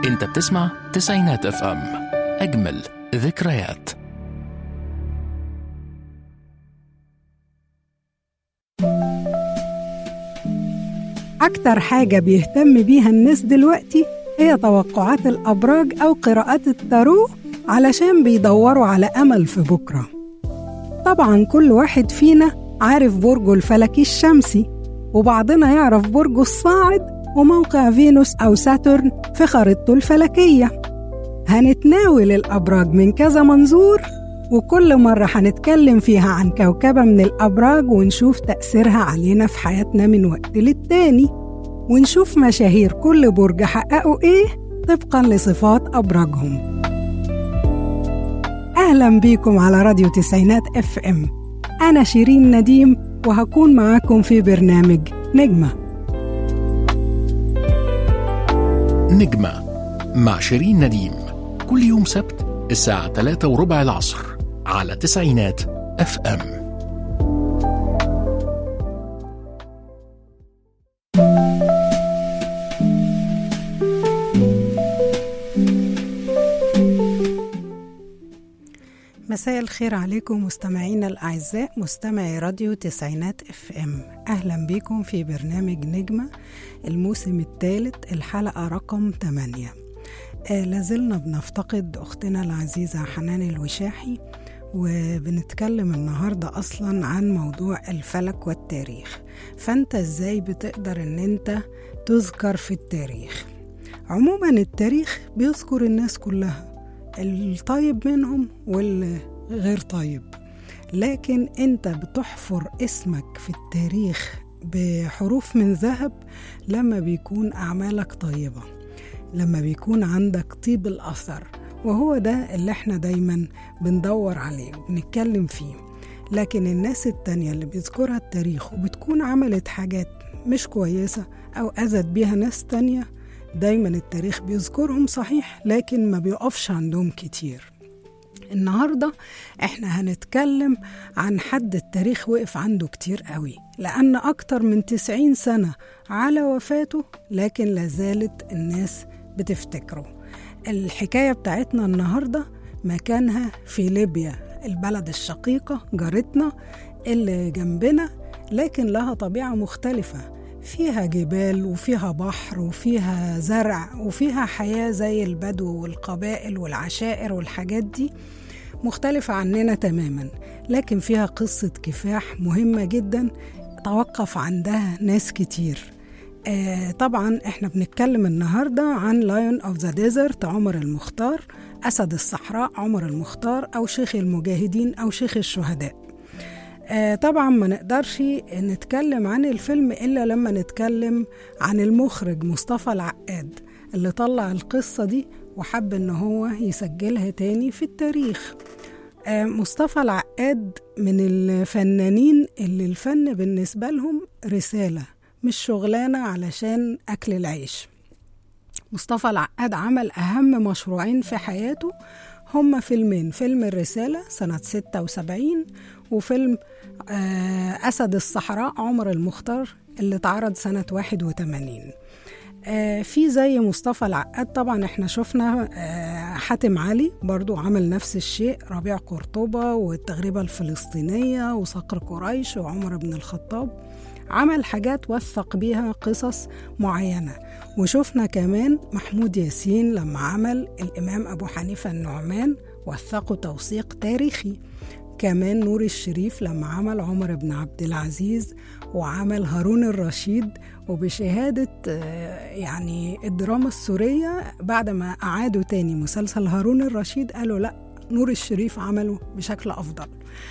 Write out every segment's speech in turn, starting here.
انت بتسمع تسعينات اف ام اجمل ذكريات أكتر حاجة بيهتم بيها الناس دلوقتي هي توقعات الأبراج أو قراءات التارو علشان بيدوروا على أمل في بكرة طبعا كل واحد فينا عارف برجه الفلكي الشمسي وبعضنا يعرف برجه الصاعد وموقع فينوس أو ساترن في خريطته الفلكية هنتناول الأبراج من كذا منظور وكل مرة هنتكلم فيها عن كوكبة من الأبراج ونشوف تأثيرها علينا في حياتنا من وقت للتاني ونشوف مشاهير كل برج حققوا إيه طبقا لصفات أبراجهم أهلا بيكم على راديو تسعينات اف ام أنا شيرين نديم وهكون معاكم في برنامج نجمة نجمة مع شيرين نديم كل يوم سبت الساعة 3 وربع العصر على تسعينات اف ام مساء الخير عليكم مستمعينا الأعزاء مستمعي راديو تسعينات اف ام أهلا بكم في برنامج نجمة الموسم الثالث الحلقة رقم 8 آه لازلنا بنفتقد أختنا العزيزة حنان الوشاحي وبنتكلم النهاردة أصلا عن موضوع الفلك والتاريخ فأنت إزاي بتقدر أن أنت تذكر في التاريخ عموما التاريخ بيذكر الناس كلها الطيب منهم والغير طيب لكن انت بتحفر اسمك في التاريخ بحروف من ذهب لما بيكون اعمالك طيبه لما بيكون عندك طيب الاثر وهو ده اللي احنا دايما بندور عليه وبنتكلم فيه لكن الناس التانية اللي بيذكرها التاريخ وبتكون عملت حاجات مش كويسة أو أذت بيها ناس تانية دايما التاريخ بيذكرهم صحيح لكن ما بيقفش عندهم كتير النهاردة احنا هنتكلم عن حد التاريخ وقف عنده كتير قوي لأن أكتر من تسعين سنة على وفاته لكن لازالت الناس بتفتكره الحكاية بتاعتنا النهاردة مكانها في ليبيا البلد الشقيقة جارتنا اللي جنبنا لكن لها طبيعة مختلفة فيها جبال وفيها بحر وفيها زرع وفيها حياة زي البدو والقبائل والعشائر والحاجات دي مختلفة عننا تماما لكن فيها قصة كفاح مهمة جدا توقف عندها ناس كتير آه طبعا احنا بنتكلم النهاردة عن لايون اوف ذا ديزرت عمر المختار أسد الصحراء عمر المختار أو شيخ المجاهدين أو شيخ الشهداء آه طبعا ما نقدرش نتكلم عن الفيلم إلا لما نتكلم عن المخرج مصطفى العقاد اللي طلع القصة دي وحب إن هو يسجلها تاني في التاريخ آه مصطفى العقاد من الفنانين اللي الفن بالنسبة لهم رسالة مش شغلانة علشان أكل العيش مصطفى العقاد عمل أهم مشروعين في حياته هما فيلمين فيلم الرسالة سنة 76 وفيلم آه أسد الصحراء عمر المختار اللي اتعرض سنة 81 آه في زي مصطفى العقاد طبعا احنا شفنا آه حاتم علي برضو عمل نفس الشيء ربيع قرطبة والتغريبة الفلسطينية وصقر قريش وعمر بن الخطاب عمل حاجات وثق بيها قصص معينة وشفنا كمان محمود ياسين لما عمل الإمام أبو حنيفة النعمان وثقه توثيق تاريخي كمان نور الشريف لما عمل عمر بن عبد العزيز وعمل هارون الرشيد وبشهادة يعني الدراما السورية بعد ما أعادوا تاني مسلسل هارون الرشيد قالوا لأ نور الشريف عمله بشكل أفضل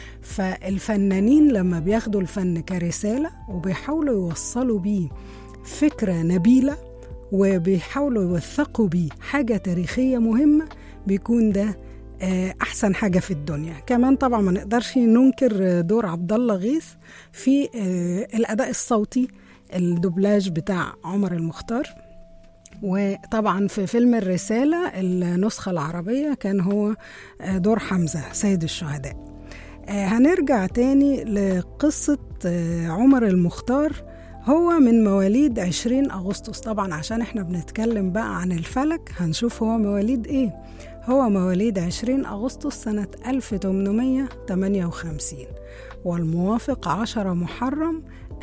فالفنانين لما بياخدوا الفن كرسالة وبيحاولوا يوصلوا بيه فكرة نبيلة وبيحاولوا يوثقوا بيه حاجة تاريخية مهمة بيكون ده احسن حاجه في الدنيا كمان طبعا ما نقدرش ننكر دور عبد الله غيث في الاداء الصوتي الدوبلاج بتاع عمر المختار وطبعا في فيلم الرساله النسخه العربيه كان هو دور حمزه سيد الشهداء هنرجع تاني لقصه عمر المختار هو من مواليد 20 أغسطس طبعا عشان احنا بنتكلم بقى عن الفلك هنشوف هو مواليد ايه هو مواليد 20 أغسطس سنة 1858 والموافق 10 محرم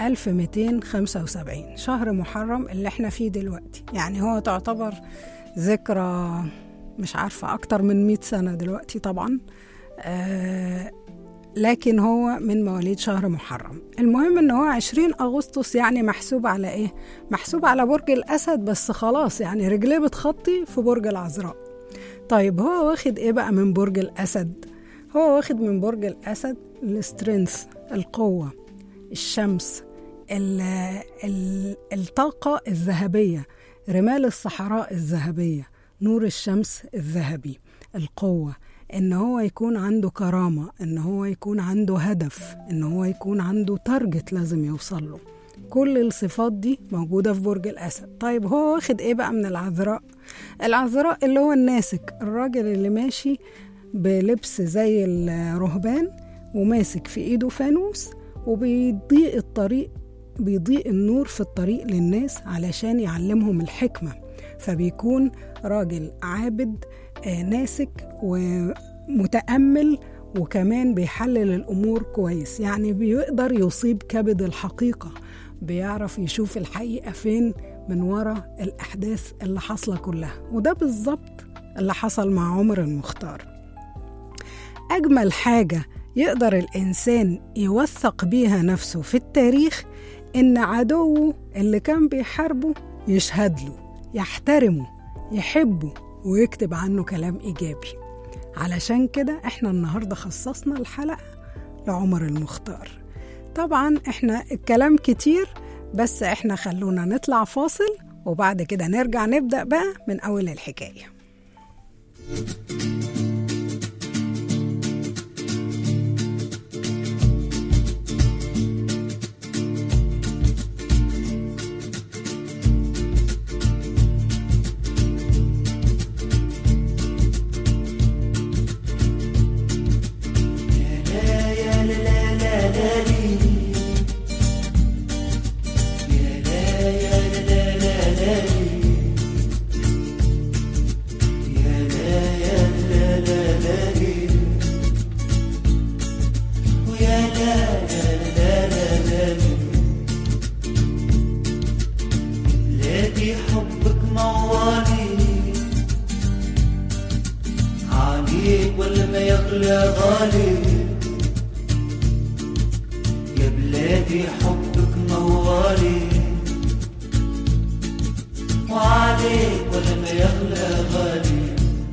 1275 شهر محرم اللي احنا فيه دلوقتي يعني هو تعتبر ذكرى مش عارفة أكتر من 100 سنة دلوقتي طبعا آه لكن هو من مواليد شهر محرم المهم ان هو 20 اغسطس يعني محسوب على ايه محسوب على برج الاسد بس خلاص يعني رجليه بتخطي في برج العذراء طيب هو واخد ايه بقى من برج الاسد هو واخد من برج الاسد السترينث القوه الشمس ال ال الطاقه الذهبيه رمال الصحراء الذهبيه نور الشمس الذهبي القوه ان هو يكون عنده كرامه ان هو يكون عنده هدف ان هو يكون عنده تارجت لازم يوصل له كل الصفات دي موجودة في برج الأسد طيب هو واخد إيه بقى من العذراء العذراء اللي هو الناسك الراجل اللي ماشي بلبس زي الرهبان وماسك في إيده فانوس وبيضيء الطريق بيضيء النور في الطريق للناس علشان يعلمهم الحكمة فبيكون راجل عابد آه، ناسك ومتأمل وكمان بيحلل الأمور كويس يعني بيقدر يصيب كبد الحقيقة بيعرف يشوف الحقيقة فين من وراء الأحداث اللي حاصلة كلها وده بالظبط اللي حصل مع عمر المختار أجمل حاجة يقدر الإنسان يوثق بيها نفسه في التاريخ إن عدوه اللي كان بيحاربه يشهد له يحترمه يحبه ويكتب عنه كلام إيجابي علشان كده احنا النهاردة خصصنا الحلقة لعمر المختار طبعا احنا الكلام كتير بس احنا خلونا نطلع فاصل وبعد كده نرجع نبدأ بقى من أول الحكاية لقي حبك موالي عليك ولا ما يغلى غالي يا بلادي حبك موالي وعليك ولا ما يغلى غالي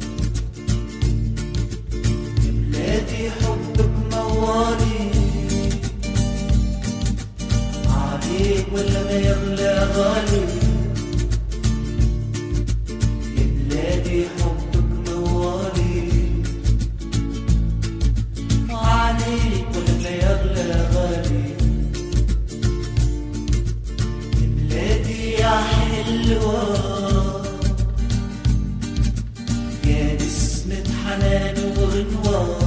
يا بلادي حبك موالي عليك ولا ما يغلى غالي يا بلادي حبك موالي عليك ولا ما يغلى غالي يا بلادي يا حلوة يا نسمة حنان وغنوة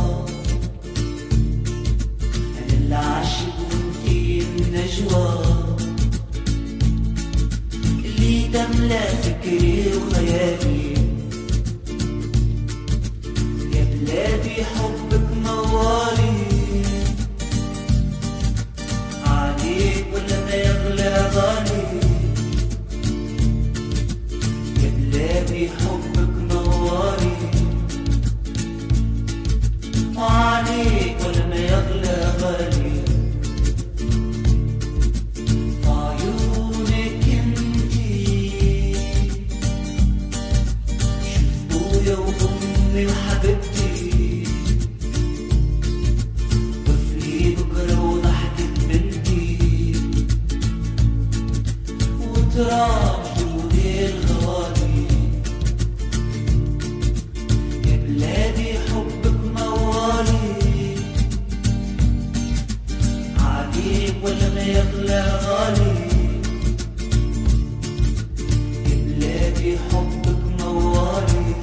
أنا اللي عاشق وانتي النجوى اللي تملى فكري وخيالي يا بلادي حبك موالي عليك ولا ما يغلى غالي يا بلادي حبك موالي وعليك ولا ما يغلى غالي عيونك انتي شوف ابويا وامي وحبيبتي وفي بكره وضحكة بنتي وتراب جودي الغالي يا بلادي حبك موالي عليك ولا ما يغلى غالي يا بلادي حبك موالي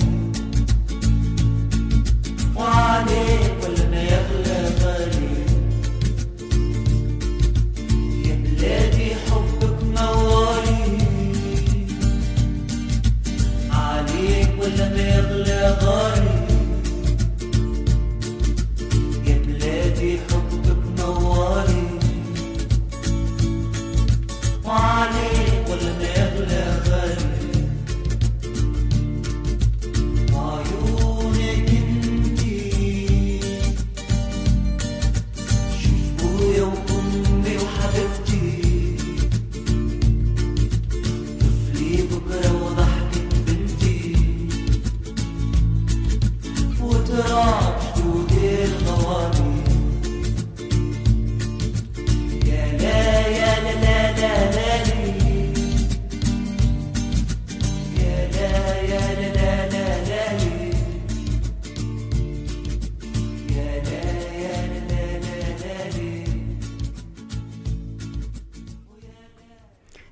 وعليك ولا ما يغلى غالي يا بلادي حبك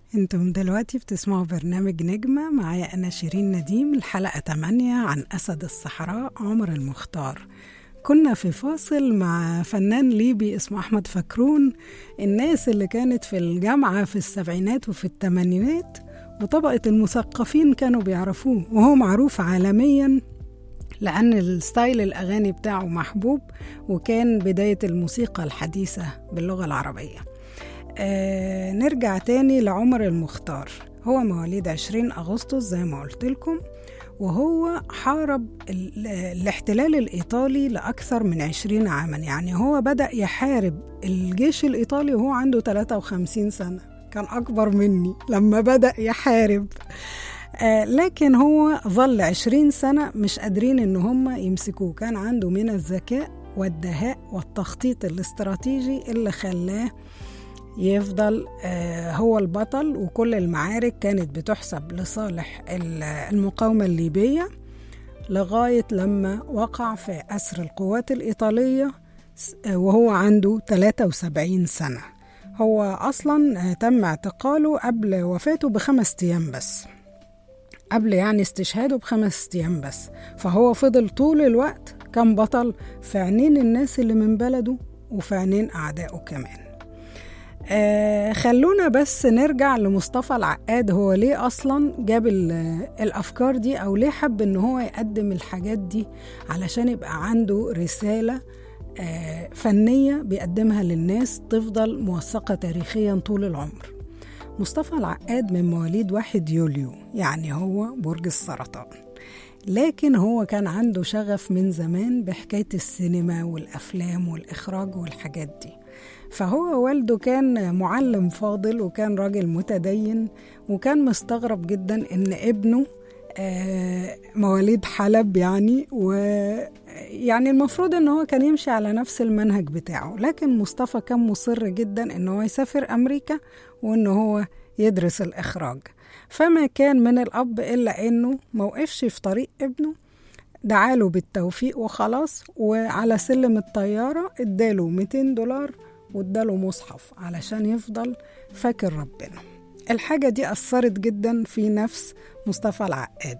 انتم دلوقتي بتسمعوا برنامج نجمة معايا أنا شيرين نديم الحلقة 8 عن أسد الصحراء عمر المختار كنا في فاصل مع فنان ليبي اسمه أحمد فكرون الناس اللي كانت في الجامعة في السبعينات وفي الثمانينات وطبقة المثقفين كانوا بيعرفوه وهو معروف عالميا لأن الستايل الأغاني بتاعه محبوب وكان بداية الموسيقى الحديثة باللغة العربية آه نرجع تاني لعمر المختار هو مواليد 20 أغسطس زي ما قلت لكم وهو حارب ال- الاحتلال الإيطالي لأكثر من 20 عاما يعني هو بدأ يحارب الجيش الإيطالي وهو عنده 53 سنة كان أكبر مني لما بدأ يحارب آه لكن هو ظل 20 سنة مش قادرين إن هم يمسكوه كان عنده من الذكاء والدهاء والتخطيط الاستراتيجي اللي خلاه يفضل آه، هو البطل وكل المعارك كانت بتحسب لصالح ال- المقاومة الليبية لغاية لما وقع في أسر القوات الإيطالية س- آه، وهو عنده 73 سنة هو أصلا آه، تم اعتقاله قبل وفاته بخمس أيام بس قبل يعني استشهاده بخمس أيام بس فهو فضل طول الوقت كان بطل في عينين الناس اللي من بلده وفي عينين أعدائه كمان آه خلونا بس نرجع لمصطفى العقاد هو ليه اصلا جاب ال- الافكار دي او ليه حب ان هو يقدم الحاجات دي علشان يبقى عنده رساله آه فنيه بيقدمها للناس تفضل موثقه تاريخيا طول العمر مصطفى العقاد من مواليد واحد يوليو يعني هو برج السرطان لكن هو كان عنده شغف من زمان بحكاية السينما والأفلام والإخراج والحاجات دي فهو والده كان معلم فاضل وكان راجل متدين وكان مستغرب جدا ان ابنه آه، مواليد حلب يعني ويعني المفروض ان هو كان يمشي على نفس المنهج بتاعه لكن مصطفى كان مصر جدا ان هو يسافر امريكا وان هو يدرس الاخراج فما كان من الاب الا انه موقفش في طريق ابنه دعاله بالتوفيق وخلاص وعلى سلم الطيارة اداله 200 دولار واداله مصحف علشان يفضل فاكر ربنا الحاجة دي أثرت جدا في نفس مصطفى العقاد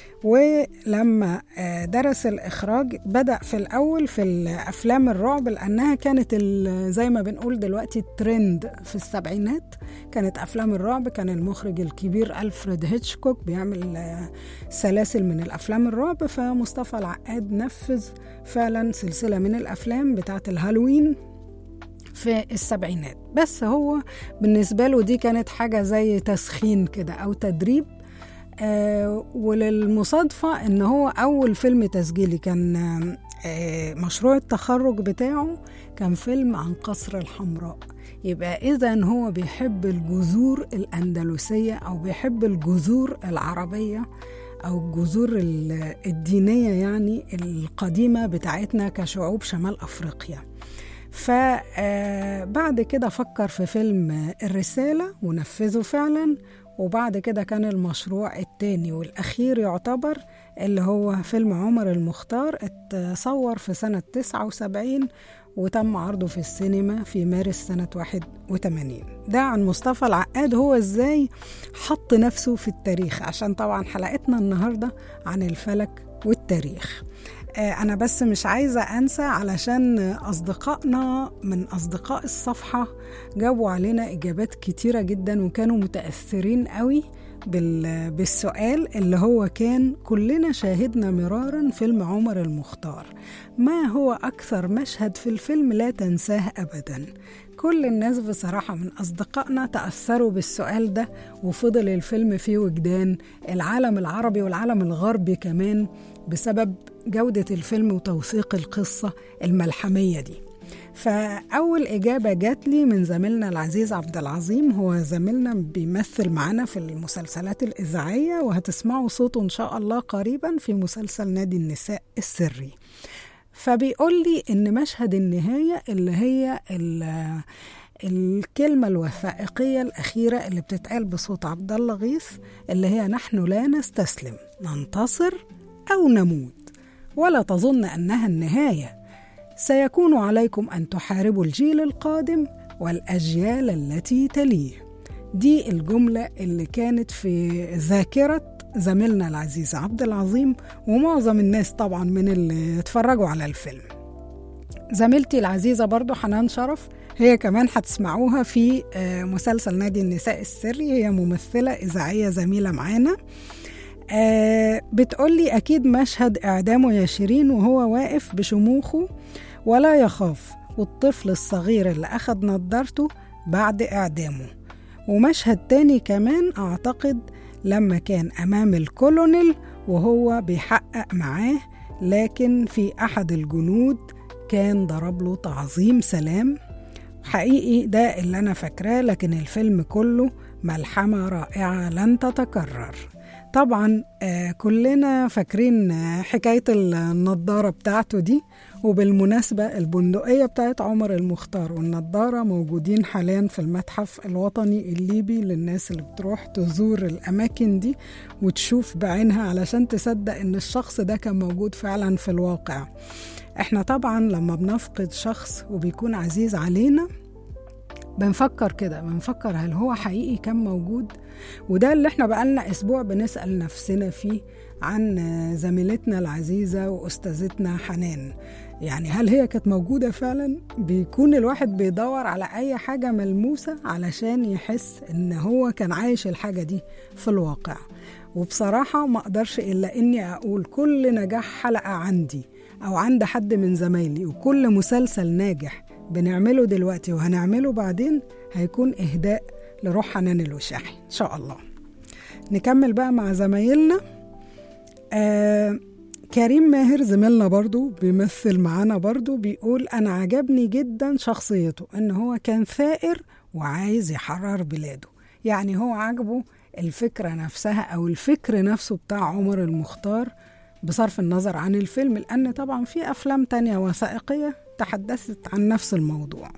ولما آه، درس الإخراج بدأ في الأول في الأفلام الرعب لأنها كانت ال- زي ما بنقول دلوقتي الترند في السبعينات كانت أفلام الرعب كان المخرج الكبير ألفريد هيتشكوك بيعمل آه، سلاسل من الأفلام الرعب فمصطفى العقاد نفذ فعلا سلسلة من الأفلام بتاعة الهالوين في السبعينات بس هو بالنسبة له دي كانت حاجة زي تسخين كده أو تدريب آه وللمصادفة إن هو أول فيلم تسجيلي كان آه مشروع التخرج بتاعه كان فيلم عن قصر الحمراء يبقى إذا هو بيحب الجذور الأندلسية أو بيحب الجذور العربية أو الجذور ال- الدينية يعني القديمة بتاعتنا كشعوب شمال أفريقيا فبعد كده فكر في فيلم آه، الرسالة ونفذه فعلا وبعد كده كان المشروع التاني والأخير يعتبر اللي هو فيلم عمر المختار اتصور في سنة 79 وتم عرضه في السينما في مارس سنة 81 ده عن مصطفى العقاد هو ازاي حط نفسه في التاريخ عشان طبعا حلقتنا النهاردة عن الفلك والتاريخ آه، أنا بس مش عايزة أنسى علشان أصدقائنا من أصدقاء الصفحة جاوبوا علينا إجابات كتيرة جدا وكانوا متأثرين قوي بال- بالسؤال اللي هو كان كلنا شاهدنا مرارا فيلم عمر المختار ما هو أكثر مشهد في الفيلم لا تنساه أبدا كل الناس بصراحة من أصدقائنا تأثروا بالسؤال ده وفضل الفيلم في وجدان العالم العربي والعالم الغربي كمان بسبب جودة الفيلم وتوثيق القصة الملحمية دي فأول إجابة جات لي من زميلنا العزيز عبد العظيم هو زميلنا بيمثل معانا في المسلسلات الإذاعية وهتسمعوا صوته إن شاء الله قريبا في مسلسل نادي النساء السري فبيقول لي إن مشهد النهاية اللي هي ال- الكلمة الوثائقية الأخيرة اللي بتتقال بصوت عبد الله غيث اللي هي نحن لا نستسلم ننتصر أو نموت ولا تظن أنها النهاية سيكون عليكم ان تحاربوا الجيل القادم والاجيال التي تليه دي الجملة اللي كانت في ذاكرة زميلنا العزيز عبد العظيم ومعظم الناس طبعا من اللي اتفرجوا على الفيلم زميلتي العزيزة برضو حنان شرف هي كمان هتسمعوها في آه، مسلسل نادي النساء السري هي ممثلة إذاعية زميلة معانا آه، بتقولي أكيد مشهد إعدامه يا شيرين وهو واقف بشموخه ولا يخاف والطفل الصغير اللي أخد نضارته بعد إعدامه ومشهد تاني كمان أعتقد لما كان أمام الكولونيل وهو بيحقق معاه لكن في أحد الجنود كان ضرب له تعظيم سلام حقيقي ده اللي أنا فاكراه لكن الفيلم كله ملحمة رائعة لن تتكرر طبعا آه، كلنا فاكرين آه، حكاية النضارة بتاعته دي وبالمناسبة البندقية بتاعت عمر المختار والنضارة موجودين حاليا في المتحف الوطني الليبي للناس اللي بتروح تزور الأماكن دي وتشوف بعينها علشان تصدق إن الشخص ده كان موجود فعلا في الواقع احنا طبعا لما بنفقد شخص وبيكون عزيز علينا بنفكر كده بنفكر هل هو حقيقي كان موجود وده اللي احنا بقالنا اسبوع بنسأل نفسنا فيه عن زميلتنا العزيزة وأستاذتنا حنان يعني هل هي كانت موجودة فعلا بيكون الواحد بيدور على أي حاجة ملموسة علشان يحس إن هو كان عايش الحاجة دي في الواقع وبصراحة ما أقدرش إلا إني أقول كل نجاح حلقة عندي أو عند حد من زمايلي وكل مسلسل ناجح بنعمله دلوقتي وهنعمله بعدين هيكون إهداء لروح حنان الوشاحي إن شاء الله نكمل بقى مع زمايلنا آه كريم ماهر زميلنا برضو بيمثل معانا برضو بيقول أنا عجبني جدا شخصيته إن هو كان ثائر وعايز يحرر بلاده يعني هو عجبه الفكرة نفسها أو الفكر نفسه بتاع عمر المختار بصرف النظر عن الفيلم لأن طبعا في أفلام تانية وثائقية تحدثت عن نفس الموضوع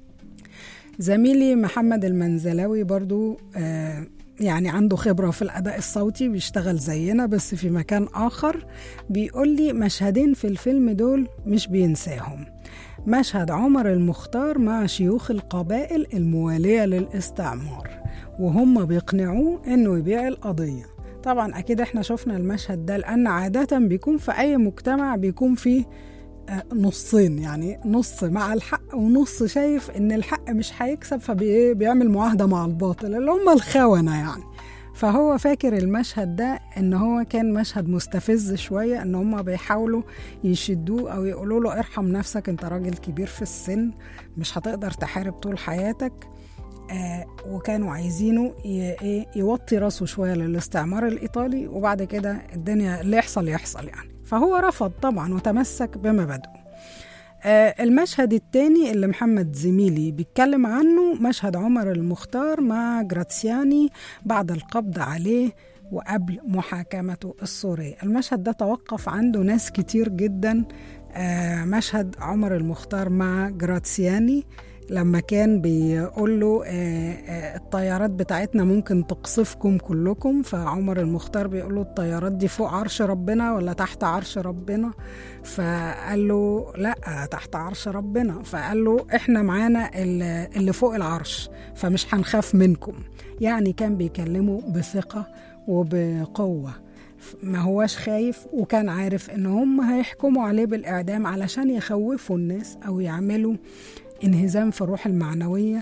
زميلي محمد المنزلاوي برضو آه يعني عنده خبرة في الأداء الصوتي بيشتغل زينا بس في مكان آخر بيقول لي مشهدين في الفيلم دول مش بينساهم مشهد عمر المختار مع شيوخ القبائل الموالية للاستعمار وهم بيقنعوه إنه يبيع القضية طبعا أكيد إحنا شفنا المشهد ده لأن عادة بيكون في أي مجتمع بيكون فيه آه، نصين يعني نص مع الحق ونص شايف ان الحق مش هيكسب فبيعمل معاهده مع الباطل اللي هم الخونه يعني فهو فاكر المشهد ده ان هو كان مشهد مستفز شويه ان هم بيحاولوا يشدوه او يقولوا له ارحم نفسك انت راجل كبير في السن مش هتقدر تحارب طول حياتك آه وكانوا عايزينه ي- إيه، يوطي راسه شويه للاستعمار الايطالي وبعد كده الدنيا اللي يحصل يحصل يعني فهو رفض طبعا وتمسك بمبادئه آه المشهد التاني اللي محمد زميلي بيتكلم عنه مشهد عمر المختار مع جراتسياني بعد القبض عليه وقبل محاكمته السورية المشهد ده توقف عنده ناس كتير جدا آه مشهد عمر المختار مع جراتسياني لما كان بيقول له آه، آه، الطيارات بتاعتنا ممكن تقصفكم كلكم فعمر المختار بيقول له الطيارات دي فوق عرش ربنا ولا تحت عرش ربنا فقال له لا تحت عرش ربنا فقال له احنا معانا ال- اللي فوق العرش فمش هنخاف منكم يعني كان بيكلمه بثقة وبقوة ما هواش خايف وكان عارف ان هم هيحكموا عليه بالاعدام علشان يخوفوا الناس او يعملوا انهزام في الروح المعنوية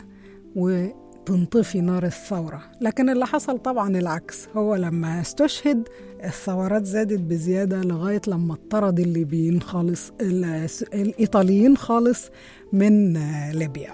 وتنطفي نار الثورة لكن اللي حصل طبعا العكس هو لما استشهد الثورات زادت بزيادة لغاية لما اطرد الليبيين خالص ال- الإيطاليين خالص من آه، ليبيا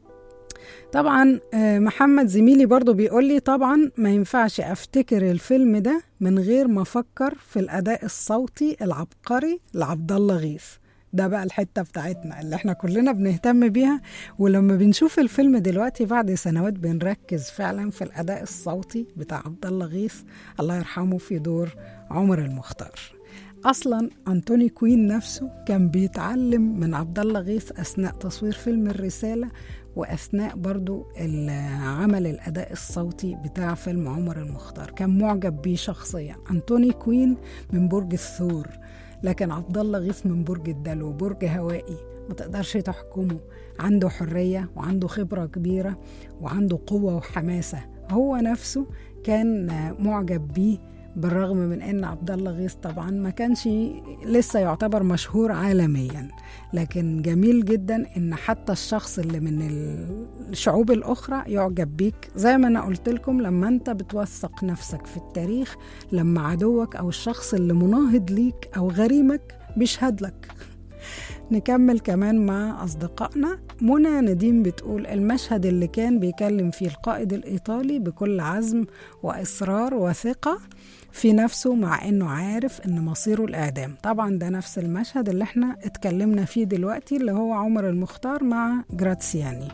طبعا آه، محمد زميلي برضو بيقول لي طبعا ما ينفعش افتكر الفيلم ده من غير ما افكر في الاداء الصوتي العبقري لعبد الله غيث ده بقى الحته بتاعتنا اللي احنا كلنا بنهتم بيها ولما بنشوف الفيلم دلوقتي بعد سنوات بنركز فعلا في الاداء الصوتي بتاع عبد الله غيث الله يرحمه في دور عمر المختار اصلا انتوني كوين نفسه كان بيتعلم من عبد الله غيث اثناء تصوير فيلم الرساله واثناء برضو ال- عمل الاداء الصوتي بتاع فيلم عمر المختار كان معجب بيه شخصيا انتوني كوين من برج الثور لكن عبد الله غيث من برج الدلو برج هوائي ما تقدرش تحكمه عنده حريه وعنده خبره كبيره وعنده قوه وحماسه هو نفسه كان آه، معجب بيه بالرغم من ان عبد الله غيث طبعا ما كانش لسه يعتبر مشهور عالميا لكن جميل جدا ان حتى الشخص اللي من الشعوب الاخرى يعجب بيك زي ما انا قلت لكم لما انت بتوثق نفسك في التاريخ لما عدوك او الشخص اللي مناهض ليك او غريمك بيشهد لك نكمل كمان مع أصدقائنا منى نديم بتقول المشهد اللي كان بيكلم فيه القائد الإيطالي بكل عزم وإصرار وثقة في نفسه مع إنه عارف إن مصيره الإعدام طبعا ده نفس المشهد اللي احنا اتكلمنا فيه دلوقتي اللي هو عمر المختار مع جراتسياني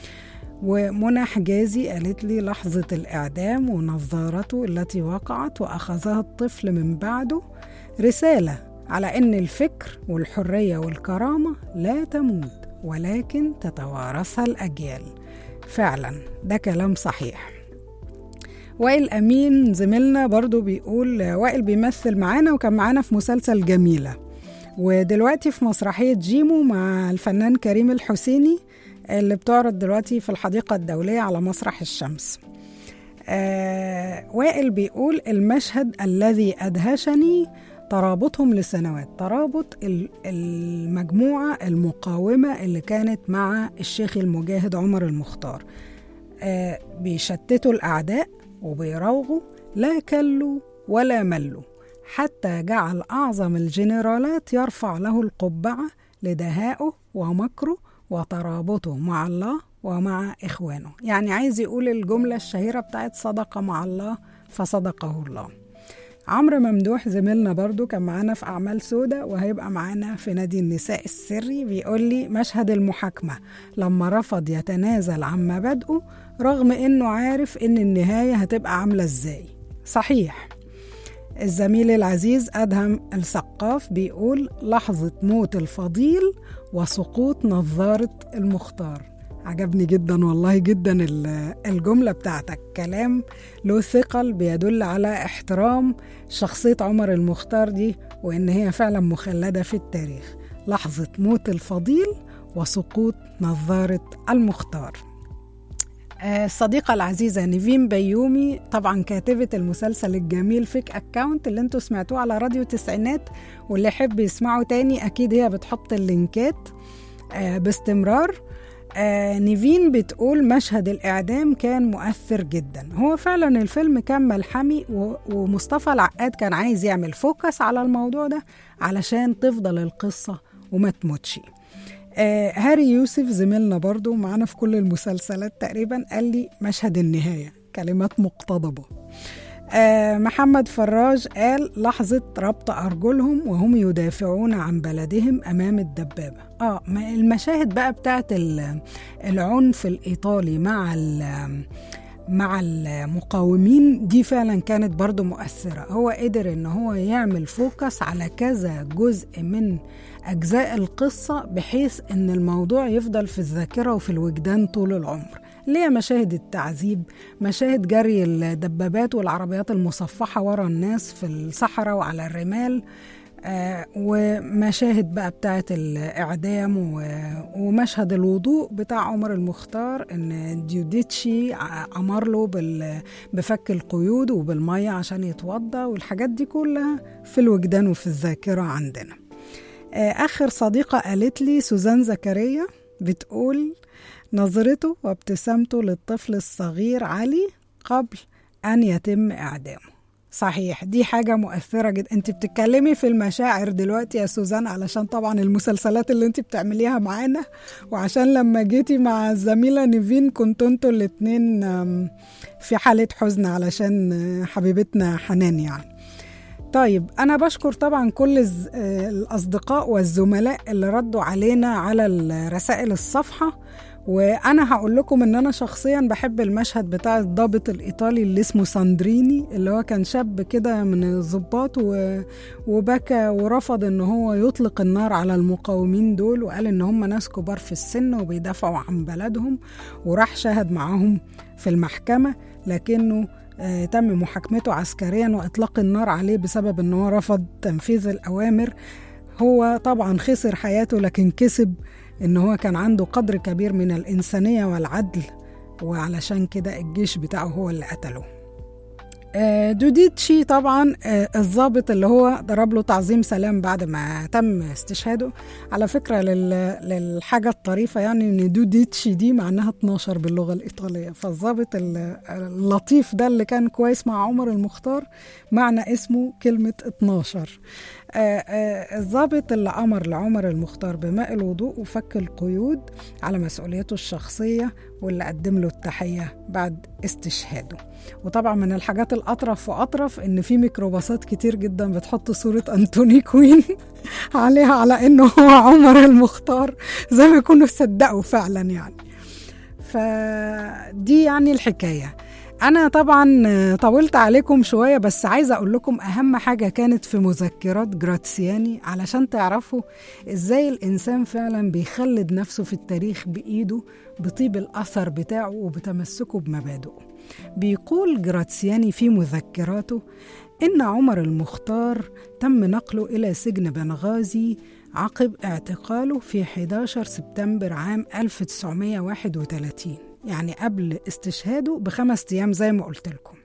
ومنى حجازي قالت لي لحظة الإعدام ونظارته التي وقعت وأخذها الطفل من بعده رسالة على ان الفكر والحريه والكرامه لا تموت ولكن تتوارثها الاجيال فعلا ده كلام صحيح وائل امين زميلنا برضو بيقول وائل بيمثل معانا وكان معانا في مسلسل جميله ودلوقتي في مسرحيه جيمو مع الفنان كريم الحسيني اللي بتعرض دلوقتي في الحديقه الدوليه على مسرح الشمس آه وائل بيقول المشهد الذي ادهشني ترابطهم لسنوات ترابط ال- المجموعة المقاومة اللي كانت مع الشيخ المجاهد عمر المختار آه بيشتتوا الأعداء وبيراوغوا لا كلوا ولا ملوا حتى جعل أعظم الجنرالات يرفع له القبعة لدهائه ومكره وترابطه مع الله ومع إخوانه يعني عايز يقول الجملة الشهيرة بتاعت صدق مع الله فصدقه الله عمرو ممدوح زميلنا برضو كان معانا في أعمال سودة وهيبقى معانا في نادي النساء السري بيقول لي مشهد المحاكمة لما رفض يتنازل عن مبادئه رغم إنه عارف إن النهاية هتبقى عاملة إزاي صحيح الزميل العزيز أدهم السقاف بيقول لحظة موت الفضيل وسقوط نظارة المختار عجبني جدا والله جدا ال- الجملة بتاعتك كلام له ثقل بيدل على احترام شخصية عمر المختار دي وإن هي فعلا مخلدة في التاريخ لحظة موت الفضيل وسقوط نظارة المختار آه، الصديقة العزيزة نيفين بيومي طبعا كاتبة المسلسل الجميل فيك أكاونت اللي انتوا سمعتوه على راديو تسعينات واللي يحب يسمعه تاني أكيد هي بتحط اللينكات آه، باستمرار آه نيفين بتقول مشهد الإعدام كان مؤثر جدا هو فعلا الفيلم كان ملحمي و- ومصطفى العقاد كان عايز يعمل فوكس على الموضوع ده علشان تفضل القصة وما تموتش آه هاري يوسف زميلنا برضو معانا في كل المسلسلات تقريبا قال لي مشهد النهاية كلمات مقتضبة آه محمد فراج قال لحظة ربط أرجلهم وهم يدافعون عن بلدهم أمام الدبابة آه ما المشاهد بقى بتاعت ال- العنف الإيطالي مع ال- مع المقاومين دي فعلا كانت برضو مؤثرة هو قدر ان هو يعمل فوكس على كذا جزء من أجزاء القصة بحيث ان الموضوع يفضل في الذاكرة وفي الوجدان طول العمر اللي هي مشاهد التعذيب مشاهد جري الدبابات والعربيات المصفحة ورا الناس في الصحراء وعلى الرمال آه ومشاهد بقى بتاعت الإعدام و- ومشهد الوضوء بتاع عمر المختار إن ديوديتشي ع- أمر له بال- بفك القيود وبالمية عشان يتوضى والحاجات دي كلها في الوجدان وفي الذاكرة عندنا آه آخر صديقة قالت لي سوزان زكريا بتقول نظرته وابتسامته للطفل الصغير علي قبل أن يتم إعدامه صحيح دي حاجة مؤثرة جدا انت بتتكلمي في المشاعر دلوقتي يا سوزان علشان طبعا المسلسلات اللي انت بتعمليها معانا وعشان لما جيتي مع الزميلة نيفين كنتوا انتوا الاتنين آم، في حالة حزن علشان آه، حبيبتنا حنان يعني طيب أنا بشكر طبعا كل الز- آه، الأصدقاء والزملاء اللي ردوا علينا على رسائل الصفحة وأنا هقول لكم إن أنا شخصيا بحب المشهد بتاع الضابط الإيطالي اللي اسمه ساندريني اللي هو كان شاب كده من الضباط و... وبكى ورفض إن هو يطلق النار على المقاومين دول وقال إن هم ناس كبار في السن وبيدافعوا عن بلدهم وراح شهد معاهم في المحكمة لكنه آه، تم محاكمته عسكريا واطلاق النار عليه بسبب ان هو رفض تنفيذ الاوامر هو طبعا خسر حياته لكن كسب ان هو كان عنده قدر كبير من الانسانيه والعدل وعلشان كده الجيش بتاعه هو اللي قتله آه، دوديتشي طبعا آه، الضابط اللي هو ضرب له تعظيم سلام بعد ما تم استشهاده على فكرة لل- للحاجة الطريفة يعني ان دوديتشي دي معناها 12 باللغة الإيطالية فالضابط ال- اللطيف ده اللي كان كويس مع عمر المختار معنى اسمه كلمة 12 آه، آه، الضابط اللي أمر لعمر المختار بماء الوضوء وفك القيود على مسؤوليته الشخصية واللي قدم له التحية بعد استشهاده وطبعا من الحاجات الأطرف وأطرف إن في ميكروباصات كتير جدا بتحط صورة أنتوني كوين عليها على إنه هو عمر المختار زي ما يكونوا صدقوا فعلا يعني فدي يعني الحكاية أنا طبعا طولت عليكم شوية بس عايزة أقول لكم أهم حاجة كانت في مذكرات جراتسياني علشان تعرفوا إزاي الإنسان فعلا بيخلد نفسه في التاريخ بإيده بطيب الأثر بتاعه وبتمسكه بمبادئه بيقول جراتسياني في مذكراته إن عمر المختار تم نقله إلى سجن بنغازي عقب اعتقاله في 11 سبتمبر عام 1931 يعني قبل استشهاده بخمس أيام زي ما قلت لكم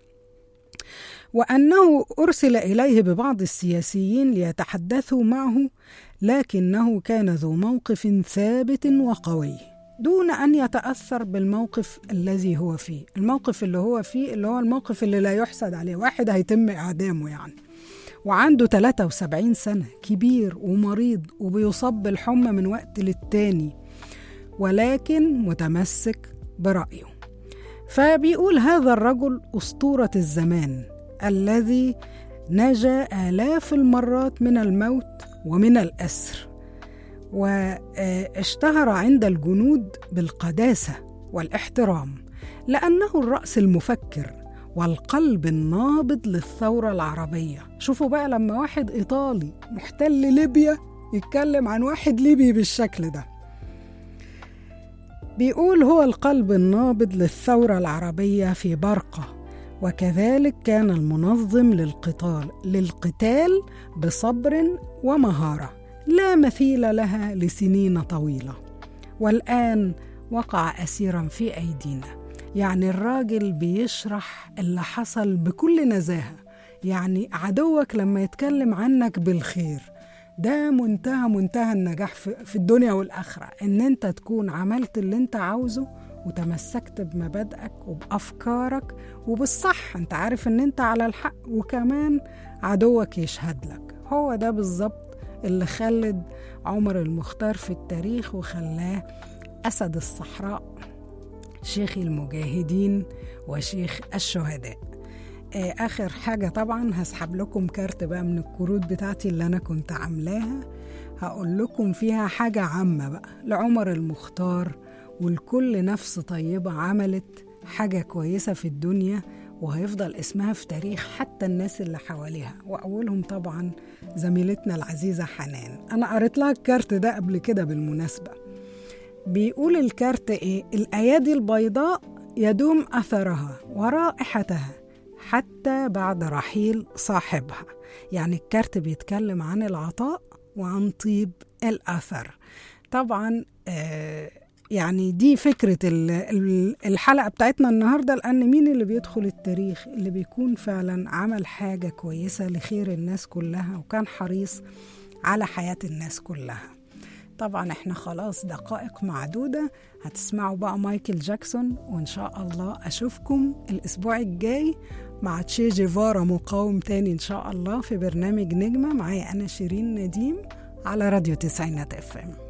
وأنه أرسل إليه ببعض السياسيين ليتحدثوا معه لكنه كان ذو موقف ثابت وقوي دون أن يتأثر بالموقف الذي هو فيه الموقف اللي هو فيه اللي هو الموقف اللي لا يحسد عليه واحد هيتم إعدامه يعني وعنده 73 سنة كبير ومريض وبيصاب بالحمى من وقت للتاني ولكن متمسك برأيه فبيقول هذا الرجل أسطورة الزمان الذي نجا آلاف المرات من الموت ومن الأسر واشتهر عند الجنود بالقداسة والاحترام لأنه الرأس المفكر والقلب النابض للثورة العربية شوفوا بقى لما واحد إيطالي محتل ليبيا يتكلم عن واحد ليبي بالشكل ده بيقول هو القلب النابض للثورة العربية في برقة وكذلك كان المنظم للقتال للقتال بصبر ومهارة لا مثيل لها لسنين طويلة والآن وقع أسيرا في أيدينا يعني الراجل بيشرح اللي حصل بكل نزاهة يعني عدوك لما يتكلم عنك بالخير ده منتهى منتهى النجاح في في الدنيا والآخرة إن أنت تكون عملت اللي أنت عاوزه وتمسكت بمبادئك وبأفكارك وبالصح أنت عارف إن أنت على الحق وكمان عدوك يشهد لك هو ده بالظبط اللي خلد عمر المختار في التاريخ وخلاه أسد الصحراء شيخ المجاهدين وشيخ الشهداء آه، آخر حاجة طبعا هسحب لكم كارت بقى من الكروت بتاعتي اللي أنا كنت عاملاها هقول لكم فيها حاجة عامة بقى لعمر المختار ولكل نفس طيبة عملت حاجة كويسة في الدنيا وهيفضل اسمها في تاريخ حتى الناس اللي حواليها وأولهم طبعا زميلتنا العزيزة حنان أنا قريت لها الكارت ده قبل كده بالمناسبة بيقول الكارت إيه الأيادي البيضاء يدوم أثرها ورائحتها حتى بعد رحيل صاحبها يعني الكارت بيتكلم عن العطاء وعن طيب الأثر طبعا آه يعني دي فكرة ال- ال- الحلقة بتاعتنا النهاردة لأن مين اللي بيدخل التاريخ اللي بيكون فعلا عمل حاجة كويسة لخير الناس كلها وكان حريص على حياة الناس كلها طبعا احنا خلاص دقائق معدودة هتسمعوا بقى مايكل جاكسون وإن شاء الله أشوفكم الأسبوع الجاي مع تشي جيفارا مقاوم تاني إن شاء الله في برنامج نجمة معايا أنا شيرين نديم على راديو تسعينات اف ام